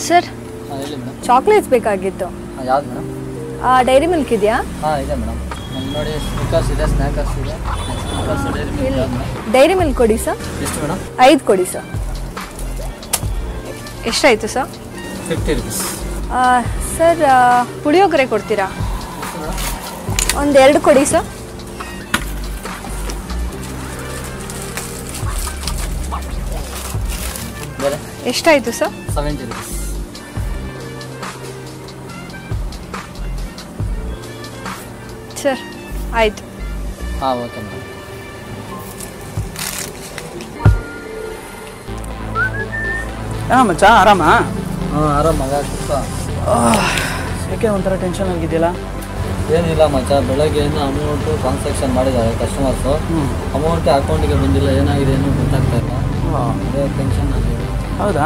Sir ಹಾಂ ಹೇಳಿ madam chocolates ಬೇಕಾಗಿತ್ತು ಹಾಂ ಯಾವ್ದು ಮೇಡಮ್ ಡೈರಿ ಮಿಲ್ಕ್ ಇದೆಯಾ ಹಾಂ ಇದೆ ಮೇಡಮ್ ನಮ್ಗೆ ನೋಡಿ ಸ್ನಿಕರ್ಸ್ ಇದೆ ಸ್ನ್ಯಾಕರ್ಸ್ ಇದೆ ಸ್ನಿಕರ್ಸ್ ಡೈರಿ ಮಿಲ್ಕ್ ಇಲ್ಲಿ ಯಾವ್ದು ಮೇಡಮ್ ಡೈರಿ ಮಿಲ್ಕ್ ಕೊಡಿ ಸರ್ ಎಷ್ಟು ಮೇಡಮ್ ಐದು ಕೊಡಿ ಸರ್ ಎಷ್ಟಾಯಿತು sir fifty rupees sir puliyogare ಕೊಡ್ತೀರಾ ಎಷ್ಟು ಮೇಡಮ್ ಒಂದು ಎರಡು ಕೊಡಿ ಸರ್ ಬೇರೆ ಎಷ್ಟಾಯಿತು ಸರ್ ಸೆವೆಂಟಿ ರುಪೀಸ್ ಸರ್ ಆಯಿತು ಹಾಂ ಓಕೆ ಮೇಡಮ್ ಹಾಂ ಮಚ್ಚ ಆರಾಮಾ ಹಾಂ ಆರಾಮ ಮಗ ಕುಪ್ಪ ಯಾಕೆ ಒಂಥರ ಟೆನ್ಷನ್ ಆಗಿದೆಯಲ್ಲ ಏನಿಲ್ಲ ಮಚ್ಚ ಬೆಳಗ್ಗೆಯಿಂದ ಅಮೌಂಟು ಟ್ರಾನ್ಸಾಕ್ಷನ್ ಮಾಡಿದ್ದಾರೆ ಕಸ್ಟಮರ್ಸು ಹ್ಞೂ ಅಮೌಂಟ್ ಅಕೌಂಟಿಗೆ ಬಂದಿಲ್ಲ ಏನಾಗಿದೆ ಏನು ಗೊತ್ತಾಗ್ತಾ ಇಲ್ಲ ಅದೇ ಟೆನ್ಷನ್ ಆಗಿದೆ ಹೌದಾ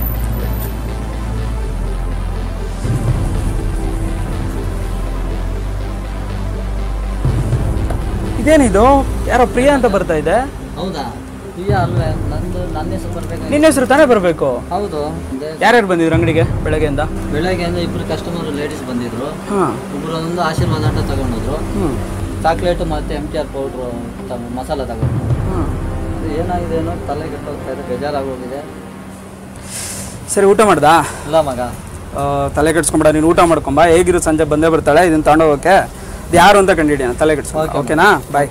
ಇದೇನಿದು ಯಾರೋ ಪ್ರಿಯಾ ಅಂತ ಬರ್ತಾ ಇದೆ ಹೌದಾ ಈಗ ಅಲ್ವೇ ನಂದು ನನ್ನ ಹೆಸರು ಬರ್ಬೇಕು ನಿನ್ನ ಹೆಸರು ತಾನೇ ಬರಬೇಕು ಹೌದು ಅದೇ ಯಾರ್ಯಾರು ಬಂದಿದ್ರು ಅಂಗಡಿಗೆ ಬೆಳಗ್ಗೆಯಿಂದ ಬೆಳಗ್ಗೆಯಿಂದ ಇಬ್ಬರು ಕಸ್ಟಮರ್ ಲೇಡೀಸ್ ಬಂದಿದ್ರು ಹಾಂ ಒಬ್ಬರು ಒಂದು ಆಶೀರ್ವಾದ ಅಂತ ತಗೊಂಡೋದ್ರು ಹ್ಞೂ ಚಾಕ್ಲೇಟು ಮತ್ತು M T R powder masala ತಗೊಂಡ್ರು ಹ್ಞೂ ಅದು ಏನಾಗಿದೆ ಏನೋ ತಲೆ ಕೆಟ್ಟೋಗ್ತಾ ಇದೆ ಬೇಜಾರಾಗೋಗಿದೆ ಸರಿ ಊಟ ಮಾಡ್ದಾ ಇಲ್ಲ ಮಗ ಆ, ತಲೆ ಕೆಡ್ಸ್ಕೊಂಬೇಡ ನೀನು ಊಟ ಮಾಡ್ಕೊಂಬ ಹೇಗಿರು ಸಂಜೆ ಬಂದೇ ಬರ್ತಾಳೆ ಇದನ್ನ ತಗೊಂಡೋಗಕ್ಕೆ ಇದು ಯಾರು ಅಂತ ಕಂಡಿಡಿಯೋಣ ತಲೆ ಕೆಡ್ಸ್ಕೊ Okay. ಓಕೆನಾ ಬಾಯ್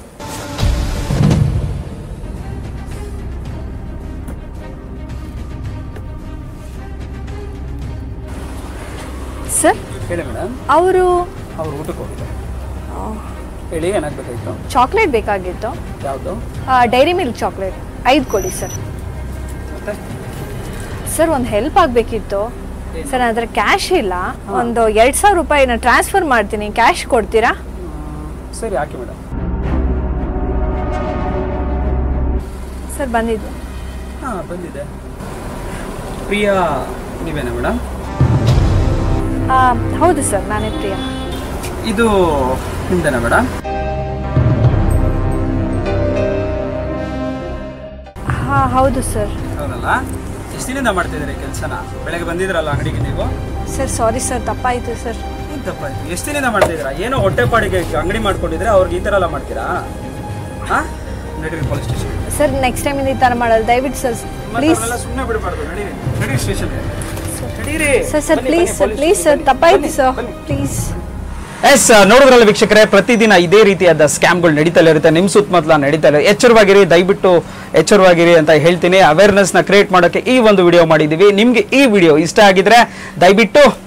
ಸರ್ ಹೇಳಿ ಮೇಡಮ್ ಅವರು ಅವ್ರು ಊಟಕ್ಕೆ ಹೋಗಿದ್ದಾರೆ ಹೇಳಿ ಏನಾಗಬೇಕಾಗಿತ್ತು ಚಾಕ್ಲೇಟ್ ಬೇಕಾಗಿತ್ತು ಯಾವುದು ಡೈರಿ ಮಿಲ್ಕ್ ಚಾಕ್ಲೇಟ್ ಐದು ಕೊಡಿ ಸರ್ ಮತ್ತೆ ಸರ್ ಒಂದು ಹೆಲ್ಪ್ ಆಗಬೇಕಿತ್ತು ಸರ್ ನನ್ನ ಹತ್ರ ಕ್ಯಾಶ್ ಇಲ್ಲ ಒಂದು ಎರಡು ಸಾವಿರ ರೂಪಾಯಿನ ಟ್ರಾನ್ಸ್ಫರ್ ಮಾಡ್ತೀನಿ ಕ್ಯಾಶ್ ಕೊಡ್ತೀರಾ ಸರಿ ಹಾಕಿ ಮೇಡಮ್ ಸರ್ ಬಂದಿದ್ದು ಹಾಂ ಬಂದಿದೆ ಪ್ರಿಯಾ ನೀವೇನಾ ಮೇಡಮ್ ಆ, ಹೌದು ಸರ್ ನಾನೇ ಪ್ರಿಯಾ ಇದು ನಿಮ್ದೇನಾ ಮೇಡಮ್ ಹಾಂ ಹೌದು ಸರ್ ಹೌದಲ್ಲ ಎಷ್ಟು ದಿನದಿಂದ ಮಾಡ್ತಿದ್ದೀರಿ ಕೆಲಸನ ಬೆಳಗ್ಗೆ ಬಂದಿದ್ರಲ್ಲ ಅಂಗಡಿಗೆ ನೀವು ಸರ್ ಸಾರಿ ಸರ್ ತಪ್ಪಾಯಿತು ಸರ್ ಏನು ತಪ್ಪಾಯ್ತು ಎಷ್ಟು ದಿನದಿಂದ ಮಾಡ್ತಿದ್ದೀರಾ ಏನೋ ಹೊಟ್ಟೆಪಾಡಿಗೆ ಅಂಗಡಿ ಮಾಡ್ಕೊಂಡಿದ್ರೆ ಅವ್ರಿಗೆ ಈ ಥರ ಎಲ್ಲ ಮಾಡ್ತೀರಾ ಹಾಂ ನಡೀರಿ police station sir next time ಈ ಥರ ಮಾಡಲ್ಲ ದಯವಿಟ್ಟು ಸರ್ ಪ್ಲೀಸ್ ಸುಮ್ಮನೆ ಬಿಡಬಾರ್ದು ನಡೀರಿ ನಡೀರಿ ಸ್ಟೇಷನ್ಗೆ ನಡೀರಿ sir sir please sir please sir ತಪ್ಪಾಯಿತು ಸರ್ ಪ್ಲೀಸ್ ಎಸ್ ನೋಡಿದ್ರಲ್ಲ ವೀಕ್ಷಕರೇ ಪ್ರತಿದಿನ ಇದೇ ರೀತಿಯಾದ ಸ್ಕ್ಯಾಮ್ಗಳು ನಡೀತಲೇ ಇರುತ್ತೆ ನಿಮ್ಮ ಸುತ್ತಮುತ್ತಲ ನಡೀತಲೇ ಎಚ್ಚರವಾಗಿರಿ ದಯವಿಟ್ಟು ಎಚ್ಚರವಾಗಿರಿ ಅಂತ ಹೇಳ್ತೀನಿ ಅವೇರ್ನೆಸ್ನ ಕ್ರಿಯೇಟ್ ಮಾಡೋಕ್ಕೆ ಈ ಒಂದು ವಿಡಿಯೋ ಮಾಡಿದ್ದೀವಿ ನಿಮಗೆ ಈ ವಿಡಿಯೋ ಇಷ್ಟ ಆಗಿದ್ರೆ ದಯವಿಟ್ಟು